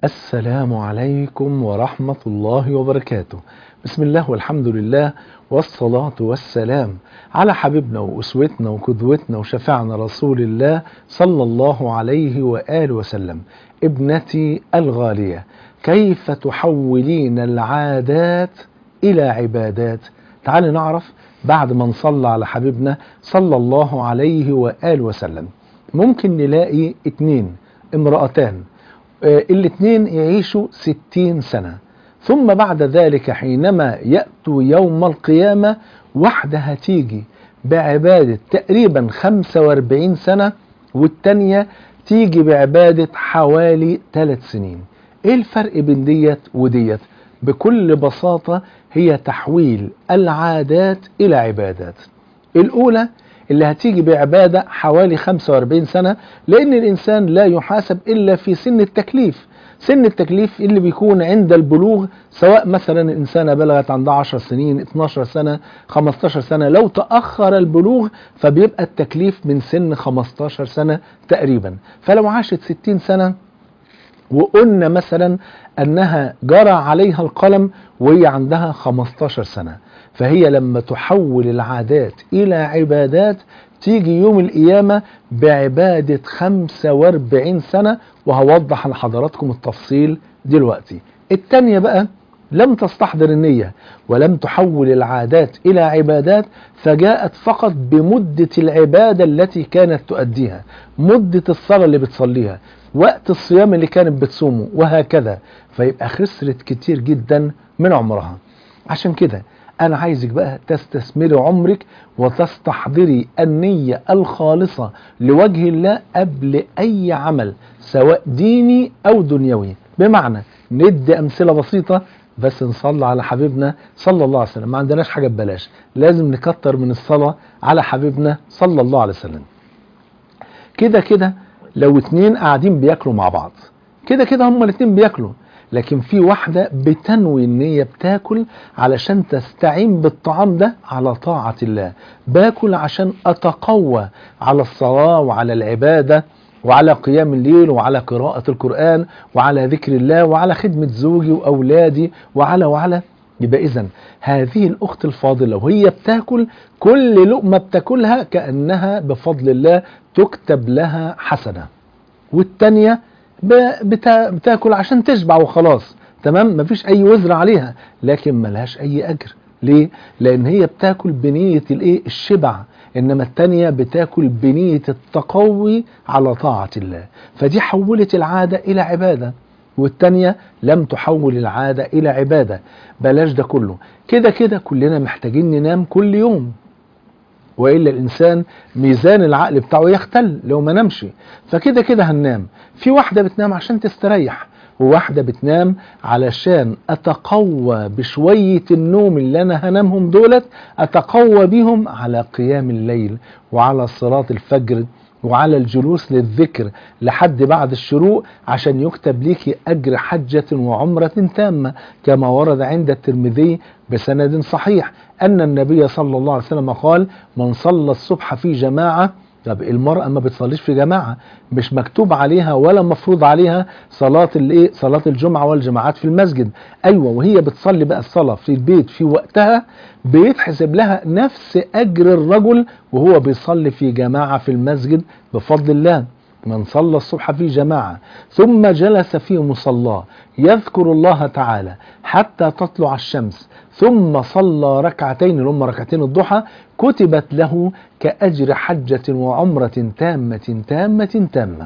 السلام عليكم ورحمة الله وبركاته بسم الله والحمد لله والصلاة والسلام على حبيبنا وأسوتنا وقدوتنا وشفعنا رسول الله صلى الله عليه وآله وسلم ابنتي الغالية كيف تحولين العادات إلى عبادات تعالي نعرف بعد ما نصلى على حبيبنا صلى الله عليه وآله وسلم ممكن نلاقي اتنين امرأتان آه، الاتنين يعيشوا ستين سنة ثم بعد ذلك حينما يأتوا يوم القيامة واحدة هتيجي بعبادة تقريبا 45 سنة والتانية تيجي بعبادة حوالي 3 سنين ايه الفرق بين ديت وديت بكل بساطة هي تحويل العادات إلى عبادات الأولى اللي هتيجي بعبادة حوالي 45 سنة لأن الإنسان لا يحاسب إلا في سن التكليف سن التكليف اللي بيكون عند البلوغ سواء مثلا الإنسانة بلغت عندها 10 سنين 12 سنة 15 سنة لو تأخر البلوغ فبيبقى التكليف من سن 15 سنة تقريبا فلو عاشت 60 سنة وقلنا مثلا أنها جرى عليها القلم وهي عندها 15 سنة فهي لما تحول العادات إلى عبادات تيجي يوم القيامة بعبادة 45 سنة وهوضح لحضراتكم التفصيل دلوقتي التانية بقى لم تستحضر النية ولم تحول العادات إلى عبادات فجاءت فقط بمدة العبادة التي كانت تؤديها مدة الصلاة اللي بتصليها وقت الصيام اللي كانت بتصومه وهكذا فيبقى خسرت كتير جدا من عمرها عشان كده أنا عايزك بقى تستثمري عمرك وتستحضري النية الخالصة لوجه الله قبل أي عمل سواء ديني أو دنيوي بمعنى ندي أمثلة بسيطة بس نصلي على حبيبنا صلى الله عليه وسلم ما عندناش حاجة ببلاش لازم نكتر من الصلاة على حبيبنا صلى الله عليه وسلم كده كده لو اتنين قاعدين بياكلوا مع بعض كده كده هما الاتنين بياكلوا لكن في واحدة بتنوي ان هي بتاكل علشان تستعين بالطعام ده على طاعة الله باكل عشان اتقوى على الصلاة وعلى العبادة وعلى قيام الليل وعلى قراءة القرآن وعلى ذكر الله وعلى خدمة زوجي وأولادي وعلى وعلى يبقى إذا هذه الأخت الفاضلة وهي بتاكل كل لقمة بتاكلها كأنها بفضل الله تكتب لها حسنة والتانية بتا بتاكل عشان تشبع وخلاص تمام مفيش أي وزر عليها لكن ملهاش أي أجر ليه؟ لأن هي بتاكل بنية الإيه؟ الشبع إنما التانية بتاكل بنية التقوي على طاعة الله فدي حولت العادة إلى عبادة والتانية لم تحول العادة إلى عبادة بلاش ده كله كده كده كلنا محتاجين ننام كل يوم وإلا الإنسان ميزان العقل بتاعه يختل لو ما نمشي فكده كده هننام في واحدة بتنام عشان تستريح وواحدة بتنام علشان أتقوى بشوية النوم اللي أنا هنامهم دولت أتقوى بيهم على قيام الليل وعلى صلاة الفجر وعلى الجلوس للذكر لحد بعد الشروق عشان يكتب ليك أجر حجة وعمرة تامة كما ورد عند الترمذي بسند صحيح أن النبي صلى الله عليه وسلم قال من صلى الصبح في جماعة طب المرأة ما بتصليش في جماعة مش مكتوب عليها ولا مفروض عليها صلاة الايه صلاة الجمعة والجماعات في المسجد ايوه وهي بتصلي بقى الصلاة في البيت في وقتها بيتحسب لها نفس اجر الرجل وهو بيصلي في جماعة في المسجد بفضل الله من صلى الصبح في جماعة ثم جلس في مصلاه يذكر الله تعالى حتى تطلع الشمس ثم صلى ركعتين اللي هم ركعتين الضحى كتبت له كأجر حجة وعمرة تامة تامة تامة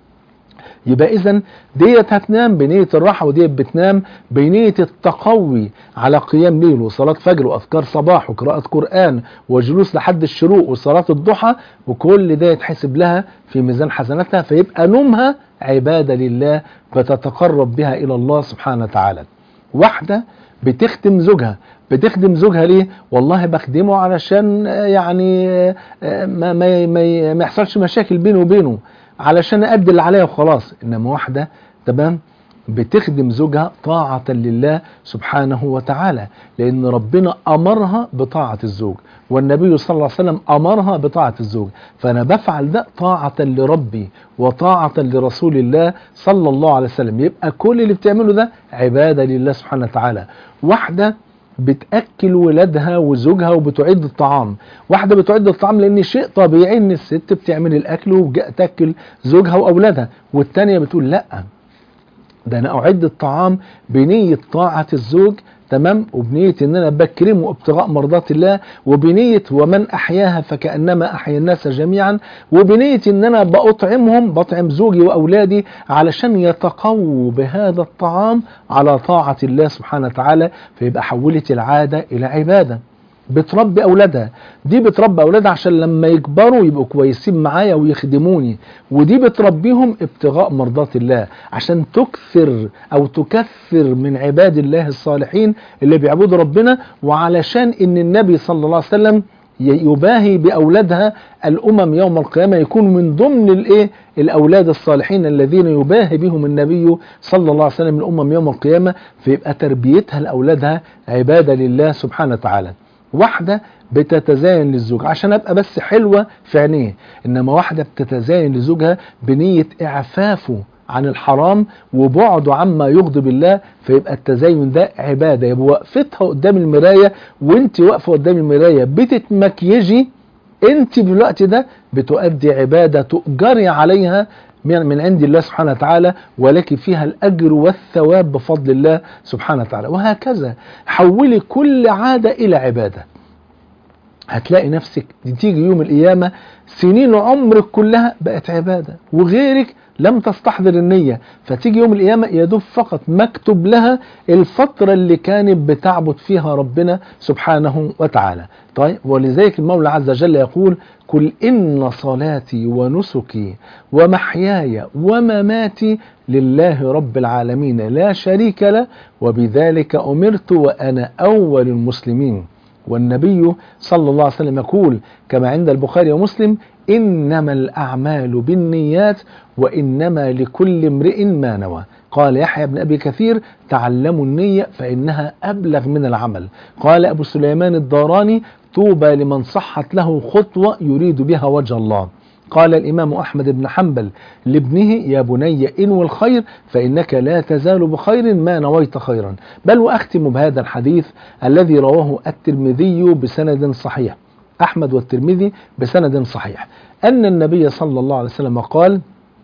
يبقى اذا ديت هتنام بنية الراحة وديت بتنام بنية التقوي على قيام ليل وصلاة فجر وأذكار صباح وقراءة قرآن وجلوس لحد الشروق وصلاة الضحى وكل ده يتحسب لها في ميزان حسناتها فيبقى نومها عبادة لله فتتقرب بها إلى الله سبحانه وتعالى واحدة بتخدم زوجها بتخدم زوجها ليه والله بخدمه علشان يعني ما, ما, ما, ما يحصلش مشاكل بينه وبينه علشان أدي اللي عليها وخلاص إنما واحدة تمام بتخدم زوجها طاعة لله سبحانه وتعالى لأن ربنا أمرها بطاعة الزوج والنبي صلى الله عليه وسلم أمرها بطاعة الزوج فأنا بفعل ده طاعة لربي وطاعة لرسول الله صلى الله عليه وسلم يبقى كل اللي بتعمله ده عبادة لله سبحانه وتعالى واحدة بتأكل ولادها وزوجها وبتعد الطعام واحدة بتعد الطعام لأن شيء طبيعي إن الست بتعمل الأكل وتأكل زوجها وأولادها والتانية بتقول لأ ده أنا أعد الطعام بنية طاعة الزوج تمام وبنية ان انا بكرمه ابتغاء مرضات الله وبنية ومن احياها فكأنما احيا الناس جميعا وبنية ان انا بأطعمهم بطعم زوجي واولادي علشان يتقووا بهذا الطعام على طاعة الله سبحانه وتعالى فيبقى حولت العادة الى عبادة بتربي اولادها دي بتربي اولادها عشان لما يكبروا يبقوا كويسين معايا ويخدموني ودي بتربيهم ابتغاء مرضات الله عشان تكثر او تكثر من عباد الله الصالحين اللي بيعبدوا ربنا وعلشان ان النبي صلى الله عليه وسلم يباهي باولادها الامم يوم القيامه يكون من ضمن الايه الاولاد الصالحين الذين يباهي بهم النبي صلى الله عليه وسلم الامم يوم القيامه فيبقى تربيتها لاولادها عباده لله سبحانه وتعالى واحدة بتتزين للزوج عشان ابقى بس حلوة في عينيه انما واحدة بتتزين لزوجها بنية اعفافه عن الحرام وبعده عما يغضب الله فيبقى التزين ده عبادة يبقى وقفتها قدام المراية وانت واقفة قدام المراية بتتمكيجي انت في الوقت ده بتؤدي عبادة تؤجري عليها من عند الله سبحانه وتعالى ولك فيها الأجر والثواب بفضل الله سبحانه وتعالى وهكذا حولي كل عادة إلى عبادة هتلاقي نفسك تيجي يوم القيامة سنين عمرك كلها بقت عبادة وغيرك لم تستحضر النية فتيجي يوم القيامة يدوب فقط مكتوب لها الفترة اللي كانت بتعبد فيها ربنا سبحانه وتعالى طيب ولذلك المولى عز وجل يقول قل إن صلاتي ونسكي ومحياي ومماتي لله رب العالمين لا شريك له وبذلك أمرت وأنا أول المسلمين والنبي صلى الله عليه وسلم يقول كما عند البخاري ومسلم إنما الأعمال بالنيات وإنما لكل امرئ ما نوى قال يحيى بن أبي كثير تعلموا النية فإنها أبلغ من العمل قال أبو سليمان الداراني طوبى لمن صحت له خطوة يريد بها وجه الله قال الإمام أحمد بن حنبل لابنه يا بني إنو الخير فإنك لا تزال بخير ما نويت خيرا بل وأختم بهذا الحديث الذي رواه الترمذي بسند صحيح أحمد والترمذي بسند صحيح أن النبي صلى الله عليه وسلم قال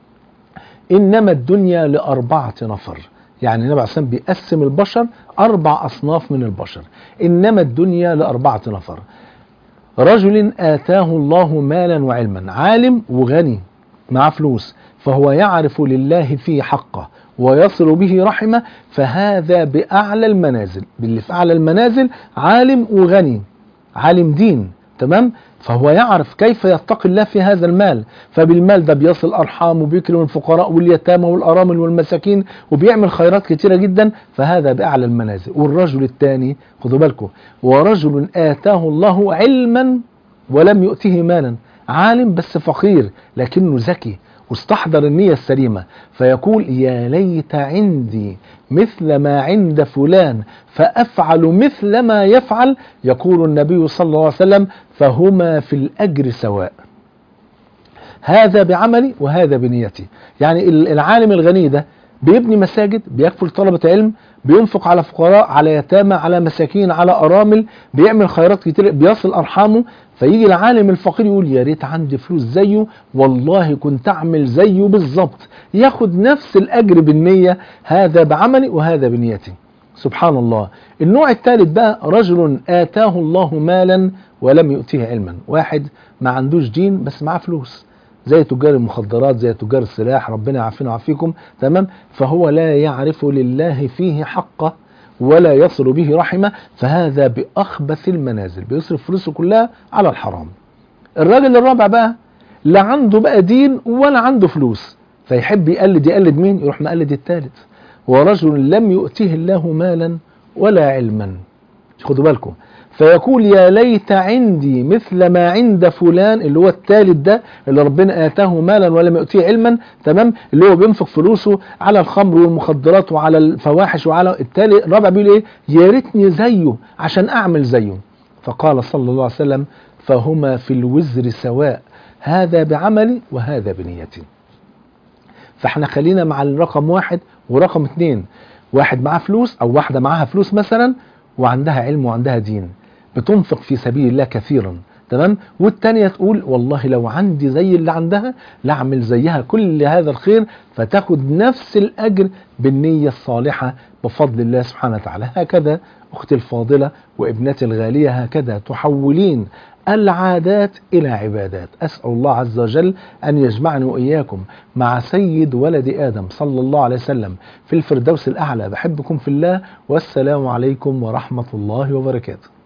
إنما الدنيا لأربعة نفر يعني النبي عليه الصلاة والسلام بيقسم البشر أربع أصناف من البشر إنما الدنيا لأربعة نفر رجل آتاه الله مالا وعلما عالم وغني معاه فلوس فهو يعرف لله فيه حقه ويصل به رحمه فهذا بأعلى المنازل باللي في أعلى المنازل عالم وغني عالم دين تمام فهو يعرف كيف يتقي الله في هذا المال فبالمال ده بيصل أرحام وبيكرم الفقراء واليتامى والأرامل والمساكين وبيعمل خيرات كتيرة جدا فهذا بأعلى المنازل والرجل الثاني خدوا بالكم ورجل آتاه الله علما ولم يؤته مالا عالم بس فقير لكنه ذكي واستحضر النية السليمة فيقول يا ليت عندي مثل ما عند فلان فأفعل مثل ما يفعل يقول النبي صلى الله عليه وسلم فهما في الأجر سواء هذا بعملي وهذا بنيتي يعني العالم الغني ده بيبني مساجد بيكفل طلبة علم بينفق على فقراء على يتامى على مساكين على أرامل بيعمل خيرات كتير بيصل أرحامه فيجي العالم الفقير يقول يا ريت عندي فلوس زيه والله كنت أعمل زيه بالظبط ياخد نفس الأجر بالنية هذا بعملي وهذا بنيتي سبحان الله النوع الثالث بقى رجل آتاه الله مالا ولم يؤتيه علما واحد ما عندوش دين بس معاه فلوس زي تجار المخدرات زي تجار السلاح ربنا يعافينا ويعافيكم تمام فهو لا يعرف لله فيه حقه ولا يصل به رحمه فهذا بأخبث المنازل بيصرف فلوسه كلها على الحرام الراجل الرابع بقى لا عنده بقى دين ولا عنده فلوس فيحب يقلد يقلد مين يروح مقلد الثالث ورجل لم يؤتيه الله مالا ولا علما خدوا بالكم فيقول يا ليت عندي مثل ما عند فلان اللي هو الثالث ده اللي ربنا آتاه مالا ولم يؤتيه علما تمام اللي هو بينفق فلوسه على الخمر والمخدرات وعلى الفواحش وعلى التالي الرابع بيقول ايه يا ريتني زيه عشان اعمل زيه فقال صلى الله عليه وسلم فهما في الوزر سواء هذا بعملي وهذا بنيتي فاحنا خلينا مع الرقم واحد ورقم اتنين واحد معاه فلوس او واحدة معاها فلوس مثلا وعندها علم وعندها دين بتنفق في سبيل الله كثيرا تمام والتانية تقول والله لو عندي زي اللي عندها لاعمل زيها كل هذا الخير فتاخد نفس الأجر بالنية الصالحة بفضل الله سبحانه وتعالى هكذا أختي الفاضلة وابنتي الغالية هكذا تحولين العادات إلى عبادات أسأل الله عز وجل أن يجمعني وإياكم مع سيد ولد آدم صلى الله عليه وسلم في الفردوس الأعلى بحبكم في الله والسلام عليكم ورحمة الله وبركاته